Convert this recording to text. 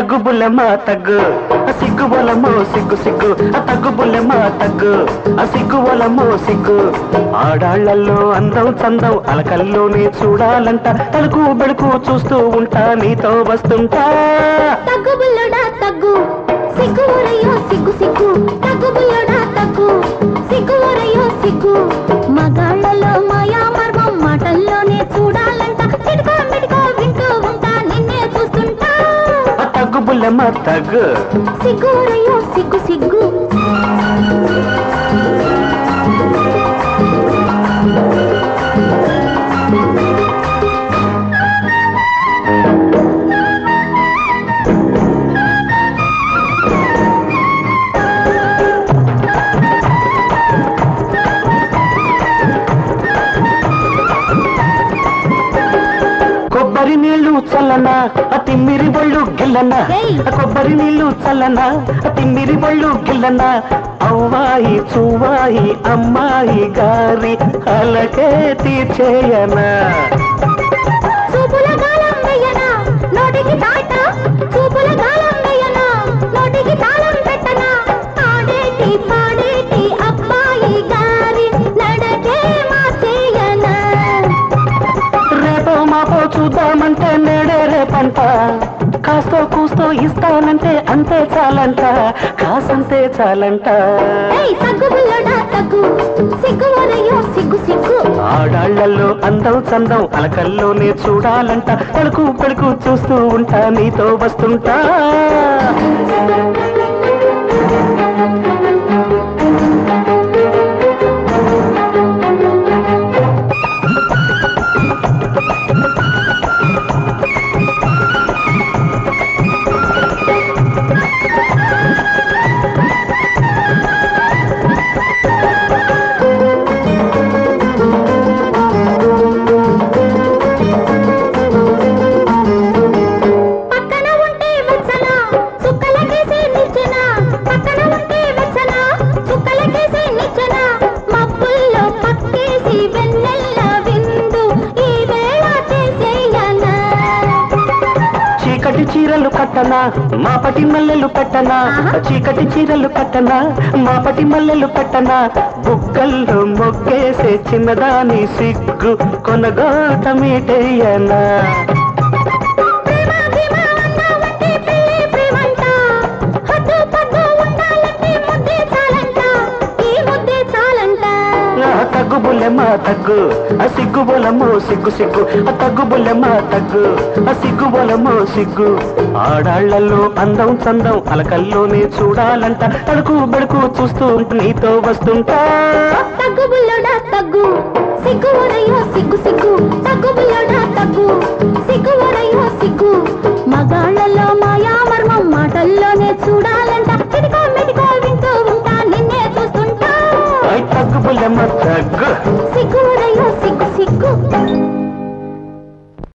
తగ్గు బుల్లెమ్మ తగ్గు ఆ సిగ్గు బొలమో సిగ్గు సిగ్గు ఆ తగ్గు బుల్లెమ్మ తగ్గు ఆ సిగ్గు బొలమో సిగ్గు ఆడాళ్లలో అందం చందం అలకల్లోనే చూడాలంట తలుకు బెడుకు చూస్తూ ఉంటా నీతో వస్తుంటా తగ్గు బుల్లడా తగ్గు సిగ్గు ఊరయ్యో సిగ్గు సిగ్గు తగ్గు బుల్లడా తగ్గు సిగ్గు ఊరయ్యో సిగ్గు మగాళ్ళలో మాయా మర్మం మాటల్లోనే చూడాలంట చిడుకో మిడుకో వింటూ ఉంటా నిన్నే చూస్తుంటా ఆ తగ్గు బుల్లెమ్మ తగ్గు సిగ్గు ఊరయ్యో సిగ్గు సిగ్గు కొబ్బరి నీళ్లు చల్లనా ఆ తిమ్మిరి బళ్ళు గిల్లనా ఏయ్! ఆ కొబ్బరి నీళ్లు చల్లనా ఆ తిమ్మిరి బళ్ళు గిల్లనా అవ్వాయి చువ్వాయి అమ్మాయి గారి అలకే తీర్చేయనా చూపుల గాలం వెయ్యనా నోటికి తాట చూపుల గాలం వెయ్యనా నోటికి తాళం పెట్టనా ఆడేటి పాడేటి అబ్బాయి గారి నడకే మార్చేయనా రేపో మాపో చూద్దామంటే నేడే రేపంట కాస్తో కూస్తో ఇస్తానంటే అంతే చాలంట కాసంతే చాలంట ఏయ్ తగ్గు బుల్లడా తగ్గు సిగ్గు వరయ్యో సిగ్గు సిగ్గు ఆడాళ్లలో అందం చందం అలకల్లోనే చూడాలంట పలుకు పలుకు చూస్తూ ఉంటా నీతో వస్తుంటా పక్కన ఉంటే వెచ్చన చుక్కలకేసి నిచ్చెన పక్కన ఉంటే వెచ్చన చుక్కలకేసి నిచ్చెన మబ్బుల్లో పక్కేసి వెన్నెల్ల విందు ఈ వేళ చేసేయనా చీకటి చీరలు కట్టనా మాపటి మల్లెలు పెట్టనా ఆహా. చీకటి చీరలు కట్టనా మాపటి మల్లెలు పెట్టనా బుగ్గల్లో మొగ్గేసే చిన్నదాని సిగ్గు కొనగోటమీటయ్యనా ప్రేమ భీమ అన్నావంటే పెళ్ళి ప్రేమంట హద్దు పద్దు ఉండాలంటే ముద్దే చాలంట ఈ ముద్దే చాలంట ఆ తగ్గు బుల్లెమ్మ తగ్గు ఆ సిగ్గు బొలమో సిగ్గు సిగ్గు ఆ తగ్గు బుల్లెమ్మ తగ్గు ఆ సిగ్గు బొలమో సిగ్గు ఆడాళ్లలో అందం చందం అలకల్లోనే చూడాలంట తడుకు బెడుకు చూస్తూ నీతో వస్తుంటా తగ్గు బుల్లడా తగ్గు సిగ్గు వరయ్యో సిగ్గు సిగ్గు తగ్గు బుల్లడా తగ్గు సిగ్గు వరయ్యో సిగ్గు మగాళ్ళలో మాయా మర్మం మాటల్లోనే చూడాలంట చిటికో మెటికో వింటూ ఉంటా నిన్నే చూస్తుంటా ఐ తగ్గు బుల్లెమ్మ తగ్గు సిగ్గు వరయ్యో సిగ్గు సిగ్గు